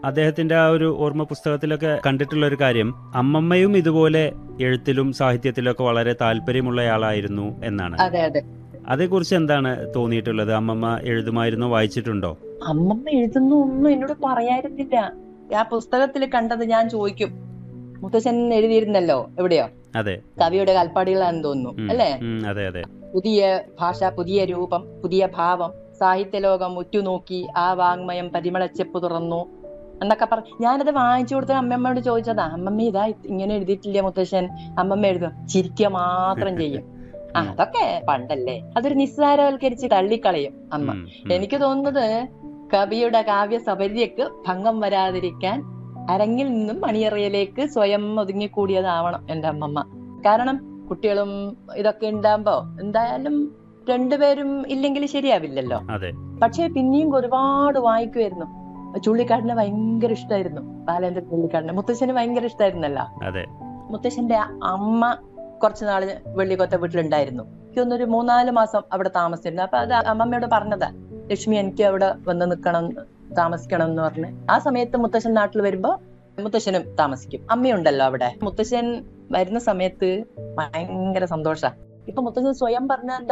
അദ്ദേഹത്തിന്റെ ആ ഒരു ഓർമ്മ പുസ്തകത്തിലൊക്കെ കണ്ടിട്ടുള്ള ഒരു കാര്യം അമ്മമ്മയും ഇതുപോലെ എഴുത്തിലും സാഹിത്യത്തിലൊക്കെ വളരെ താല്പര്യമുള്ളയാളായിരുന്നു എന്നാണ് അതെ അതെ അതേക്കുറിച്ച് എന്താണ് തോന്നിയിട്ടുള്ളത് അമ്മമ്മ എഴുതുമായിരുന്നോ വായിച്ചിട്ടുണ്ടോ അമ്മമ്മ എഴുതുന്നു ഒന്നും എന്നോട് പറയായിരുന്നില്ല ആ പുസ്തകത്തിൽ കണ്ടത് ഞാൻ ചോദിക്കും മുത്തശ്ശൻ എഴുതിയിരുന്നല്ലോ എവിടെയോ അതെ കവിയുടെ കൽപ്പാടികളാണെന്ന് തോന്നുന്നു ഉം, അല്ലേ ഉം, അതെ അതെ പുതിയ ഭാഷ പുതിയ രൂപം പുതിയ ഭാവം സാഹിത്യലോകം ഉറ്റുനോക്കി ആ വാങ്മയം പരിമളച്ചെപ്പ് തുറന്നു എന്നൊക്കെ പറഞ്ഞു ഞാനത് വാങ്ങിച്ചു കൊടുത്ത അമ്മമ്മയോട് ചോദിച്ചതാ അമ്മമ്മ ഇതാ ഇങ്ങനെ എഴുതിയിട്ടില്ല മുത്തശ്ശൻ അമ്മമ്മ എഴുതും ചിരിക്കുക മാത്രം ചെയ്യും ആ, അതൊക്കെ പണ്ടല്ലേ അതൊരു നിസ്സാരവൽക്കരിച്ച് തള്ളിക്കളയും അമ്മ ഉം, ഉം. എനിക്ക് തോന്നുന്നത് കവിയുടെ കാവ്യ സബര്യക്ക് ഭംഗം വരാതിരിക്കാൻ അരങ്ങിൽ നിന്നും മണിയറയിലേക്ക് സ്വയം ഒതുങ്ങിക്കൂടിയതാവണം എന്റെ അമ്മമ്മ കാരണം കുട്ടികളും ഇതൊക്കെ ഉണ്ടാകുമ്പോ എന്തായാലും രണ്ടുപേരും ഇല്ലെങ്കിൽ ശരിയാവില്ലല്ലോ അതെ പക്ഷെ പിന്നെയും ഒരുപാട് വായിക്കുമായിരുന്നു ചുള്ളിക്കാടിനെ ഭയങ്കര ഇഷ്ടമായിരുന്നു ബാലേന്ദ്ര ചുള്ളിക്കാടിനെ മുത്തശ്ശന് ഭയങ്കര ഇഷ്ടമായിരുന്നല്ലോ അതെ മുത്തശ്ശന്റെ അമ്മ കുറച്ചു നാള് വെള്ളിക്കൊത്ത വീട്ടിലുണ്ടായിരുന്നു എനിക്കൊന്നൊരു മൂന്നാല് മാസം അവിടെ താമസിച്ചിരുന്നു അപ്പൊ അത് അമ്മമ്മയോട് പറഞ്ഞതാ ലക്ഷ്മി എനിക്ക് അവിടെ വന്ന് നിൽക്കണം താമസിക്കണം എന്ന് പറഞ്ഞ് ആ സമയത്ത് മുത്തശ്ശൻ നാട്ടിൽ വരുമ്പോ മുത്തശ്ശനും താമസിക്കും അമ്മയുണ്ടല്ലോ അവിടെ മുത്തശ്ശൻ വരുന്ന സമയത്ത് ഭയങ്കര സന്തോഷ ഇപ്പൊ മുത്തശ്ശൻ സ്വയം പറഞ്ഞ